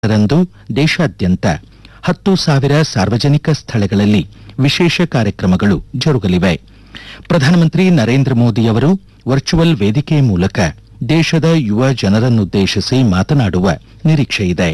ರಂದು ದೇಶಾದ್ಯಂತ ಹತ್ತು ಸಾವಿರ ಸಾರ್ವಜನಿಕ ಸ್ಥಳಗಳಲ್ಲಿ ವಿಶೇಷ ಕಾರ್ಯಕ್ರಮಗಳು ಜರುಗಲಿವೆ ಪ್ರಧಾನಮಂತ್ರಿ ನರೇಂದ್ರ ಮೋದಿಯವರು ವರ್ಚುವಲ್ ವೇದಿಕೆ ಮೂಲಕ ದೇಶದ ಯುವ ಜನರನ್ನುದ್ದೇಶಿಸಿ ಮಾತನಾಡುವ ನಿರೀಕ್ಷೆಯಿದೆ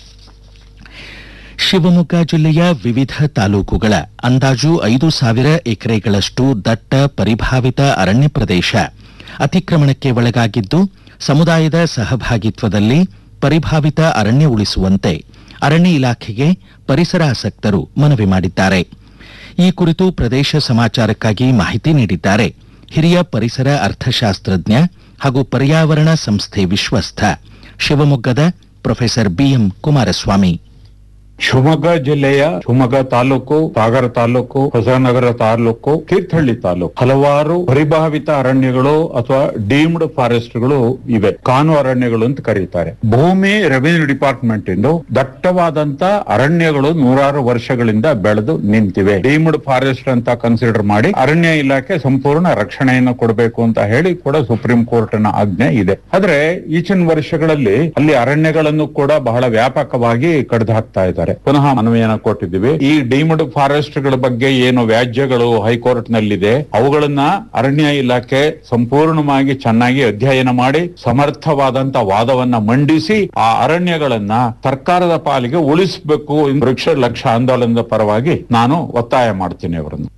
ಶಿವಮೊಗ್ಗ ಜಿಲ್ಲೆಯ ವಿವಿಧ ತಾಲೂಕುಗಳ ಅಂದಾಜು ಐದು ಸಾವಿರ ಎಕರೆಗಳಷ್ಟು ದಟ್ಟ ಪರಿಭಾವಿತ ಅರಣ್ಯ ಪ್ರದೇಶ ಅತಿಕ್ರಮಣಕ್ಕೆ ಒಳಗಾಗಿದ್ದು ಸಮುದಾಯದ ಸಹಭಾಗಿತ್ವದಲ್ಲಿ ಪರಿಭಾವಿತ ಅರಣ್ಯ ಉಳಿಸುವಂತೆ ಅರಣ್ಯ ಇಲಾಖೆಗೆ ಪರಿಸರಾಸಕ್ತರು ಮನವಿ ಮಾಡಿದ್ದಾರೆ ಈ ಕುರಿತು ಪ್ರದೇಶ ಸಮಾಚಾರಕ್ಕಾಗಿ ಮಾಹಿತಿ ನೀಡಿದ್ದಾರೆ ಹಿರಿಯ ಪರಿಸರ ಅರ್ಥಶಾಸ್ತ್ರಜ್ಞ ಹಾಗೂ ಪರ್ಯಾವರಣ ಸಂಸ್ಥೆ ವಿಶ್ವಸ್ಥ ಶಿವಮೊಗ್ಗದ ಪ್ರೊಫೆಸರ್ ಬಿಎಂ ಕುಮಾರಸ್ವಾಮಿ ಶಿವಮೊಗ್ಗ ಜಿಲ್ಲೆಯ ಶಿವಮೊಗ್ಗ ತಾಲೂಕು ಸಾಗರ ತಾಲೂಕು ಹೊಸನಗರ ತಾಲೂಕು ತೀರ್ಥಹಳ್ಳಿ ತಾಲೂಕು ಹಲವಾರು ಪರಿಭಾವಿತ ಅರಣ್ಯಗಳು ಅಥವಾ ಡೀಮ್ಡ್ ಫಾರೆಸ್ಟ್ಗಳು ಇವೆ ಕಾನು ಅರಣ್ಯಗಳು ಅಂತ ಕರೀತಾರೆ ಭೂಮಿ ರೆವಿನ್ಯೂ ಡಿಪಾರ್ಟ್ಮೆಂಟ್ ಇಂದು ದಟ್ಟವಾದಂತ ಅರಣ್ಯಗಳು ನೂರಾರು ವರ್ಷಗಳಿಂದ ಬೆಳೆದು ನಿಂತಿವೆ ಡೀಮ್ಡ್ ಫಾರೆಸ್ಟ್ ಅಂತ ಕನ್ಸಿಡರ್ ಮಾಡಿ ಅರಣ್ಯ ಇಲಾಖೆ ಸಂಪೂರ್ಣ ರಕ್ಷಣೆಯನ್ನು ಕೊಡಬೇಕು ಅಂತ ಹೇಳಿ ಕೂಡ ಸುಪ್ರೀಂ ಕೋರ್ಟ್ ನ ಆಜ್ಞೆ ಇದೆ ಆದ್ರೆ ಈಚಿನ ವರ್ಷಗಳಲ್ಲಿ ಅಲ್ಲಿ ಅರಣ್ಯಗಳನ್ನು ಕೂಡ ಬಹಳ ವ್ಯಾಪಕವಾಗಿ ಕಡ್ದು ಹಾಕ್ತಾ ಇದ್ದಾರೆ ಪುನಃ ಮನವಿಯನ್ನ ಕೊಟ್ಟಿದ್ದೀವಿ ಈ ಡೀಮ್ಡ್ ಫಾರೆಸ್ಟ್ ಗಳ ಬಗ್ಗೆ ಏನು ವ್ಯಾಜ್ಯಗಳು ಹೈಕೋರ್ಟ್ ನಲ್ಲಿದೆ ಅವುಗಳನ್ನ ಅರಣ್ಯ ಇಲಾಖೆ ಸಂಪೂರ್ಣವಾಗಿ ಚೆನ್ನಾಗಿ ಅಧ್ಯಯನ ಮಾಡಿ ಸಮರ್ಥವಾದಂತ ವಾದವನ್ನ ಮಂಡಿಸಿ ಆ ಅರಣ್ಯಗಳನ್ನ ಸರ್ಕಾರದ ಪಾಲಿಗೆ ಉಳಿಸಬೇಕು ವೃಕ್ಷ ಲಕ್ಷ ಆಂದೋಲನದ ಪರವಾಗಿ ನಾನು ಒತ್ತಾಯ ಮಾಡ್ತೀನಿ ಅವರನ್ನು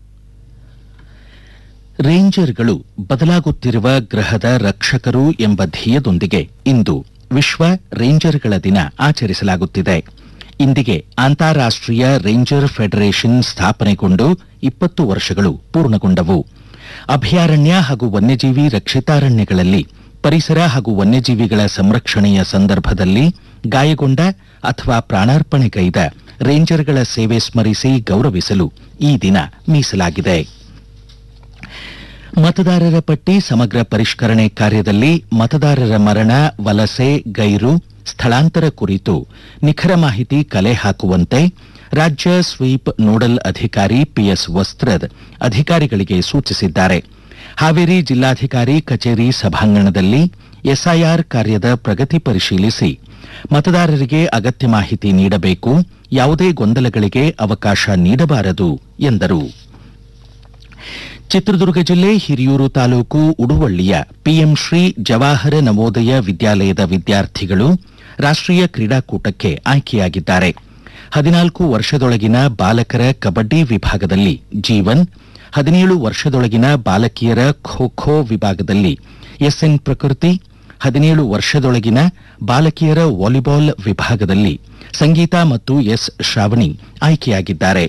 ರೇಂಜರ್ಗಳು ಬದಲಾಗುತ್ತಿರುವ ಗ್ರಹದ ರಕ್ಷಕರು ಎಂಬ ಧ್ಯೇಯದೊಂದಿಗೆ ಇಂದು ವಿಶ್ವ ರೇಂಜರ್ಗಳ ದಿನ ಆಚರಿಸಲಾಗುತ್ತಿದೆ ಇಂದಿಗೆ ಅಂತಾರಾಷ್ಟ್ರೀಯ ರೇಂಜರ್ ಫೆಡರೇಷನ್ ಸ್ಥಾಪನೆಗೊಂಡು ಇಪ್ಪತ್ತು ವರ್ಷಗಳು ಪೂರ್ಣಗೊಂಡವು ಅಭಯಾರಣ್ಯ ಹಾಗೂ ವನ್ಯಜೀವಿ ರಕ್ಷಿತಾರಣ್ಯಗಳಲ್ಲಿ ಪರಿಸರ ಹಾಗೂ ವನ್ಯಜೀವಿಗಳ ಸಂರಕ್ಷಣೆಯ ಸಂದರ್ಭದಲ್ಲಿ ಗಾಯಗೊಂಡ ಅಥವಾ ಪ್ರಾಣಾರ್ಪಣೆಗೈದ ರೇಂಜರ್ಗಳ ಸೇವೆ ಸ್ಮರಿಸಿ ಗೌರವಿಸಲು ಈ ದಿನ ಮೀಸಲಾಗಿದೆ ಮತದಾರರ ಪಟ್ಟಿ ಸಮಗ್ರ ಪರಿಷ್ಕರಣೆ ಕಾರ್ಯದಲ್ಲಿ ಮತದಾರರ ಮರಣ ವಲಸೆ ಗೈರು ಸ್ಥಳಾಂತರ ಕುರಿತು ನಿಖರ ಮಾಹಿತಿ ಕಲೆ ಹಾಕುವಂತೆ ರಾಜ್ಯ ಸ್ವೀಪ್ ನೋಡಲ್ ಅಧಿಕಾರಿ ಪಿಎಸ್ ವಸ್ತ್ರದ್ ಅಧಿಕಾರಿಗಳಿಗೆ ಸೂಚಿಸಿದ್ದಾರೆ ಹಾವೇರಿ ಜಿಲ್ಲಾಧಿಕಾರಿ ಕಚೇರಿ ಸಭಾಂಗಣದಲ್ಲಿ ಎಸ್ಐಆರ್ ಕಾರ್ಯದ ಪ್ರಗತಿ ಪರಿಶೀಲಿಸಿ ಮತದಾರರಿಗೆ ಅಗತ್ಯ ಮಾಹಿತಿ ನೀಡಬೇಕು ಯಾವುದೇ ಗೊಂದಲಗಳಿಗೆ ಅವಕಾಶ ನೀಡಬಾರದು ಎಂದರು ಚಿತ್ರದುರ್ಗ ಜಿಲ್ಲೆ ಹಿರಿಯೂರು ತಾಲೂಕು ಉಡುವಳ್ಳಿಯ ಪಿಎಂ ಶ್ರೀ ಜವಾಹರ ನವೋದಯ ವಿದ್ಯಾಲಯದ ವಿದ್ಯಾರ್ಥಿಗಳು ರಾಷ್ಟ್ರೀಯ ಕ್ರೀಡಾಕೂಟಕ್ಕೆ ಆಯ್ಕೆಯಾಗಿದ್ದಾರೆ ಹದಿನಾಲ್ಕು ವರ್ಷದೊಳಗಿನ ಬಾಲಕರ ಕಬಡ್ಡಿ ವಿಭಾಗದಲ್ಲಿ ಜೀವನ್ ಹದಿನೇಳು ವರ್ಷದೊಳಗಿನ ಬಾಲಕಿಯರ ಖೋ ಖೋ ವಿಭಾಗದಲ್ಲಿ ಎಸ್ಎನ್ ಪ್ರಕೃತಿ ಹದಿನೇಳು ವರ್ಷದೊಳಗಿನ ಬಾಲಕಿಯರ ವಾಲಿಬಾಲ್ ವಿಭಾಗದಲ್ಲಿ ಸಂಗೀತ ಮತ್ತು ಎಸ್ ಶ್ರಾವಣಿ ಆಯ್ಕೆಯಾಗಿದ್ದಾರೆ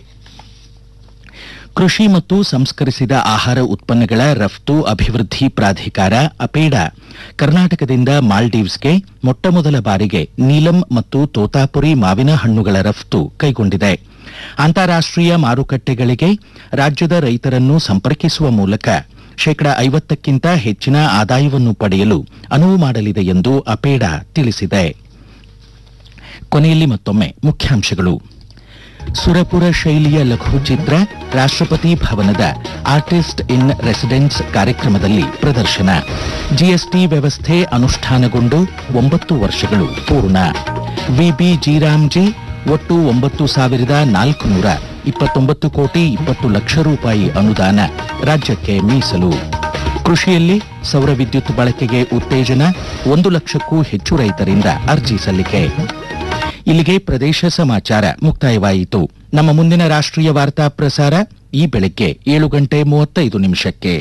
ಕೃಷಿ ಮತ್ತು ಸಂಸ್ಕರಿಸಿದ ಆಹಾರ ಉತ್ಪನ್ನಗಳ ರಫ್ತು ಅಭಿವೃದ್ಧಿ ಪ್ರಾಧಿಕಾರ ಅಪೇಡಾ ಕರ್ನಾಟಕದಿಂದ ಮಾಲ್ಡೀವ್ಸ್ಗೆ ಮೊಟ್ಟಮೊದಲ ಬಾರಿಗೆ ನೀಲಂ ಮತ್ತು ತೋತಾಪುರಿ ಮಾವಿನ ಹಣ್ಣುಗಳ ರಫ್ತು ಕೈಗೊಂಡಿದೆ ಅಂತಾರಾಷ್ಟ್ರೀಯ ಮಾರುಕಟ್ಟೆಗಳಿಗೆ ರಾಜ್ಯದ ರೈತರನ್ನು ಸಂಪರ್ಕಿಸುವ ಮೂಲಕ ಶೇಕಡ ಐವತ್ತಕ್ಕಿಂತ ಹೆಚ್ಚಿನ ಆದಾಯವನ್ನು ಪಡೆಯಲು ಅನುವು ಮಾಡಲಿದೆ ಎಂದು ಅಪೇಡಾ ತಿಳಿಸಿದೆ ಕೊನೆಯಲ್ಲಿ ಮತ್ತೊಮ್ಮೆ ಮುಖ್ಯಾಂಶಗಳು ಸುರಪುರ ಶೈಲಿಯ ಲಘುಚಿತ್ರ ರಾಷ್ಟ್ರಪತಿ ಭವನದ ಆರ್ಟಿಸ್ಟ್ ಇನ್ ರೆಸಿಡೆನ್ಸ್ ಕಾರ್ಯಕ್ರಮದಲ್ಲಿ ಪ್ರದರ್ಶನ ಜಿಎಸ್ಟಿ ವ್ಯವಸ್ಥೆ ಅನುಷ್ಠಾನಗೊಂಡು ಒಂಬತ್ತು ವರ್ಷಗಳು ಪೂರ್ಣ ವಿಬಿ ಜೀರಾಮ್ಜಿ ಒಟ್ಟು ಒಂಬತ್ತು ಸಾವಿರದ ನಾಲ್ಕುನೂರ ಇಪ್ಪತ್ತೊಂಬತ್ತು ಕೋಟಿ ಇಪ್ಪತ್ತು ಲಕ್ಷ ರೂಪಾಯಿ ಅನುದಾನ ರಾಜ್ಯಕ್ಕೆ ಮೀಸಲು ಕೃಷಿಯಲ್ಲಿ ಸೌರ ವಿದ್ಯುತ್ ಬಳಕೆಗೆ ಉತ್ತೇಜನ ಒಂದು ಲಕ್ಷಕ್ಕೂ ಹೆಚ್ಚು ರೈತರಿಂದ ಅರ್ಜಿ ಸಲ್ಲಿಕೆ ಇಲ್ಲಿಗೆ ಪ್ರದೇಶ ಸಮಾಚಾರ ಮುಕ್ತಾಯವಾಯಿತು ನಮ್ಮ ಮುಂದಿನ ರಾಷ್ಟ್ರೀಯ ವಾರ್ತಾ ಪ್ರಸಾರ ಈ ಬೆಳಗ್ಗೆ ಏಳು ಗಂಟೆ ಮೂವತ್ತೈದು ನಿಮಿಷಕ್ಕೆ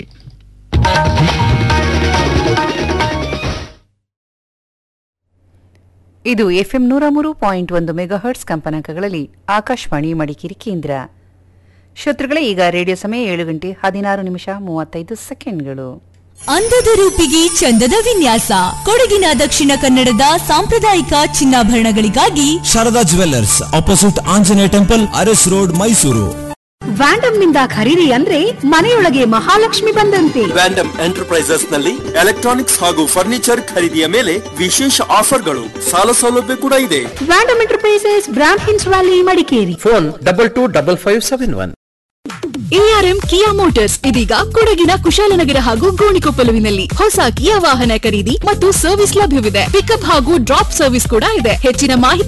ಇದು ಎಫ್ಎಂ ನೂರ ಮೂರು ಪಾಯಿಂಟ್ ಒಂದು ಮೆಗಾಹರ್ಟ್ಸ್ ಕಂಪನಾಂಕಗಳಲ್ಲಿ ಆಕಾಶವಾಣಿ ಮಡಿಕೇರಿ ಕೇಂದ್ರ ಶ್ರೋತೃಗಳೇ ಈಗ ರೇಡಿಯೋ ಸಮಯ ಏಳು ಗಂಟೆ ಹದಿನಾರು ನಿಮಿಷ ಮೂವತ್ತೈದು ಸೆಕೆಂಡ್ಗಳು ಅಂದದ ರೂಪಿಗೆ ಚಂದದ ವಿನ್ಯಾಸ ಕೊಡಗಿನ ದಕ್ಷಿಣ ಕನ್ನಡದ ಸಾಂಪ್ರದಾಯಿಕ ಚಿನ್ನಾಭರಣಗಳಿಗಾಗಿ Sharada jewellers opposite Anjaneya temple Aras road Mysuru Vyandam ನಿಂದ ಖರೀದಿ ಅಂದ್ರೆ ಮನೆಯೊಳಗೆ ಮಹಾಲಕ್ಷ್ಮಿ ಬಂದಂತೆ ವ್ಯಾಂಡಮ್ ಎಂಟರ್ಪ್ರೈಸಸ್ ನಲ್ಲಿ ಎಲೆಕ್ಟ್ರಾನಿಕ್ಸ್ ಹಾಗೂ ಫರ್ನಿಚರ್ ಖರೀದಿಯ ಮೇಲೆ ವಿಶೇಷ ಆಫರ್ಗಳು ಸಾಲ ಸೌಲಭ್ಯ ಕೂಡ ಇದೆ ವ್ಯಾಂಡಮ್ ಎಂಟರ್ಪ್ರೈಸಸ್ ಬ್ರಾಂಡ್ ಹಿನ್ಸ್ valley Madikeri phone double two double five seven one ARM Kia Motors ಇದೀಗ ಕೊಡಗಿನ ಕುಶಾಲನಗರ ಹಾಗೂ ಗೋಣಿಕೊಪ್ಪಲುವಿನಲ್ಲಿ ಹೊಸ ಕಿಯಾ ವಾಹನ ಖರೀದಿ ಮತ್ತು ಸರ್ವಿಸ್ ಲಭ್ಯವಿದೆ ಪಿಕಪ್ ಹಾಗೂ ಡ್ರಾಪ್ ಸರ್ವಿಸ್ ಕೂಡ ಇದೆ ಹೆಚ್ಚಿನ ಮಾಹಿತಿ